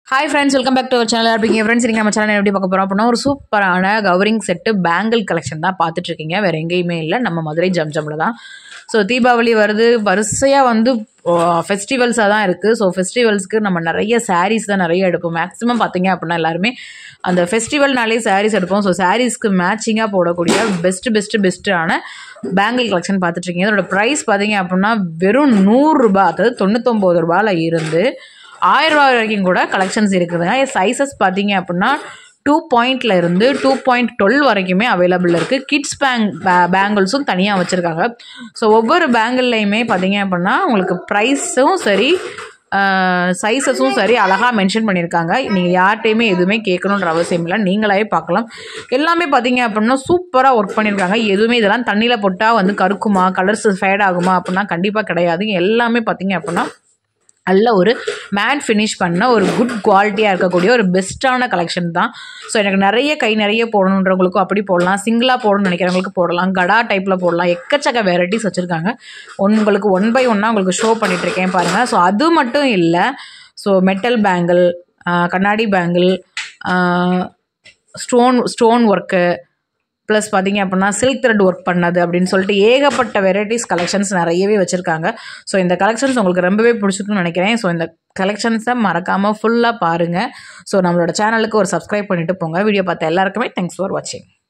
hi friends welcome back to our channel இருப்பீங்க friends நீங்கள் நம்ம சேனல் எப்படி பார்க்க போகிறோம் அப்படின்னா ஒரு சூப்பரான கவரிங் செட்டு பேங்கிள் கலெக்ஷன் தான் பார்த்துட்ருக்கீங்க வேறு எங்கேயுமே இல்லை நம்ம மதுரை ஜம்ஜம்ல தான் ஸோ தீபாவளி வருது வரிசையாக வந்து ஃபெஸ்டிவல்ஸாக தான் இருக்குது ஸோ ஃபெஸ்டிவல்ஸ்க்கு நம்ம நிறைய சாரீஸ் தான் நிறைய எடுப்போம் மேக்ஸிமம் பார்த்தீங்க அப்படின்னா எல்லாருமே அந்த ஃபெஸ்டிவல்னாலே சாரீஸ் எடுப்போம் ஸோ சாரீஸ்க்கு மேட்சிங்காக போடக்கூடிய பெஸ்ட் பெஸ்ட் பெஸ்ட்டான பேங்கிள் கலெக்ஷன் பார்த்துட்ருக்கீங்க இதோட ப்ரைஸ் பார்த்தீங்க அப்படின்னா வெறும் நூறுரூபா அதாவது தொண்ணூத்தொம்பது ரூபாயில் இருந்து ஆயிரம் ரூபாய் வரைக்கும் கூட கலெக்ஷன்ஸ் இருக்குதுங்க சைஸஸ் பார்த்தீங்க அப்படின்னா டூ பாயிண்ட்ல இருந்து டூ பாயிண்ட் டுவெல் வரைக்குமே அவைலபிள் இருக்குது கிட்ஸ் பேங் பேங்கிள்ஸும் தனியாக வச்சுருக்காங்க ஸோ ஒவ்வொரு பேங்கிள்லையுமே பார்த்தீங்க அப்படின்னா உங்களுக்கு ப்ரைஸும் சரி சைஸஸும் சரி அழகாக மென்ஷன் பண்ணியிருக்காங்க நீங்கள் யார்கிட்டையுமே எதுவுமே கேட்கணுன்ற அவசியம் இல்லை நீங்களாவே பார்க்கலாம் எல்லாமே பார்த்தீங்க அப்படின்னா சூப்பராக ஒர்க் பண்ணியிருக்காங்க எதுவுமே இதெல்லாம் தண்ணியில் போட்டால் வந்து கருக்குமா கலர்ஸ் ஃபேட் ஆகுமா அப்படின்னா கண்டிப்பாக கிடையாது எல்லாமே பார்த்தீங்க அப்படின்னா நல்ல ஒரு மேட் ஃபினிஷ் பண்ண ஒரு குட் குவாலிட்டியாக இருக்கக்கூடிய ஒரு பெஸ்ட்டான கலெக்ஷன் தான் ஸோ எனக்கு நிறைய கை நிறைய போடணுன்றவங்களுக்கும் அப்படி போடலாம் சிங்கிளாக போடணும்னு நினைக்கிறவங்களுக்கு போடலாம் கடா டைப்பில் போடலாம் எக்கச்சக்க வெரைட்டிஸ் வச்சுருக்காங்க உங்களுக்கு ஒன் பை ஒன்னாக உங்களுக்கு ஷோ பண்ணிகிட்ருக்கேன் பாருங்கள் ஸோ அது மட்டும் இல்லை ஸோ மெட்டல் பேங்கிள் கண்ணாடி bangle stone stone work plus பார்த்தீங்க அப்படின்னா சில்க் த்ரெட் ஒர்க் பண்ணது அப்படின்னு சொல்லிட்டு ஏகப்பட்ட வெரைட்டிஸ் கலெக்ஷன்ஸ் நிறையவே வச்சுருக்காங்க ஸோ இந்த கலெக்ஷன்ஸ் உங்களுக்கு ரொம்பவே பிடிச்சிருக்குன்னு நினைக்கிறேன் ஸோ இந்த கலெக்ஷன்ஸை மறக்காமல் ஃபுல்லாக பாருங்கள் ஸோ நம்மளோட சேனலுக்கு ஒரு சப்ஸ்கிரைப் பண்ணிவிட்டு போங்க வீடியோ பார்த்த எல்லாருக்குமே தேங்க்ஸ் ஃபார் வாட்சிங்